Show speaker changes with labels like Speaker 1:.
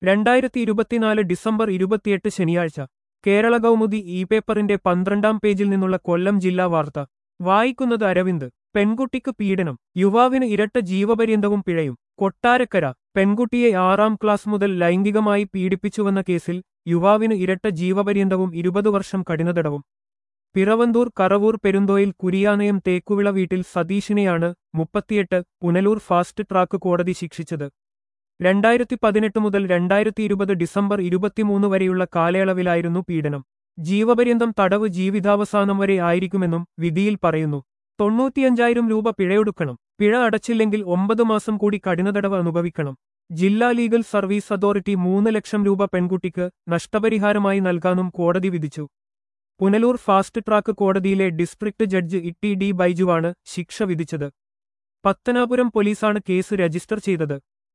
Speaker 1: രണ്ടായിരത്തി ഇരുപത്തിനാല് ഡിസംബർ ഇരുപത്തിയെട്ട് ശനിയാഴ്ച കേരള കൗമുദി ഇ പേപ്പറിന്റെ പന്ത്രണ്ടാം പേജിൽ നിന്നുള്ള കൊല്ലം ജില്ലാ വാർത്ത വായിക്കുന്നത് അരവിന്ദ് പെൺകുട്ടിക്ക് പീഡനം യുവാവിന് ഇരട്ട ജീവപര്യന്തവും പിഴയും കൊട്ടാരക്കര പെൺകുട്ടിയെ ആറാം ക്ലാസ് മുതൽ ലൈംഗികമായി പീഡിപ്പിച്ചുവെന്ന കേസിൽ യുവാവിന് ഇരട്ട ജീവപര്യന്തവും ഇരുപത് വർഷം കഠിനതടവും പിറവന്തൂർ കറവൂർ പെരുന്തോയിൽ കുരിയാനയം തേക്കുവിള വീട്ടിൽ സതീഷിനെയാണ് മുപ്പത്തിയെട്ട് പുനലൂർ ഫാസ്റ്റ് ട്രാക്ക് കോടതി ശിക്ഷിച്ചത് രണ്ടായിരത്തി പതിനെട്ട് മുതൽ രണ്ടായിരത്തി ഇരുപത് ഡിസംബർ ഇരുപത്തിമൂന്ന് വരെയുള്ള കാലയളവിലായിരുന്നു പീഡനം ജീവപര്യന്തം തടവ് ജീവിതാവസാനം വരെ ആയിരിക്കുമെന്നും വിധിയിൽ പറയുന്നു തൊണ്ണൂറ്റിയഞ്ചായിരം രൂപ പിഴയൊടുക്കണം പിഴ അടച്ചില്ലെങ്കിൽ ഒമ്പത് മാസം കൂടി കഠിനതടവ് അനുഭവിക്കണം ജില്ലാ ലീഗൽ സർവീസ് അതോറിറ്റി മൂന്ന് ലക്ഷം രൂപ പെൺകുട്ടിക്ക് നഷ്ടപരിഹാരമായി നൽകാനും കോടതി വിധിച്ചു പുനലൂർ ഫാസ്റ്റ് ട്രാക്ക് കോടതിയിലെ ഡിസ്ട്രിക്ട് ജഡ്ജ് ഇട്ടി ഡി ബൈജുവാണ് ശിക്ഷ വിധിച്ചത് പത്തനാപുരം പോലീസാണ് കേസ് രജിസ്റ്റർ ചെയ്തത്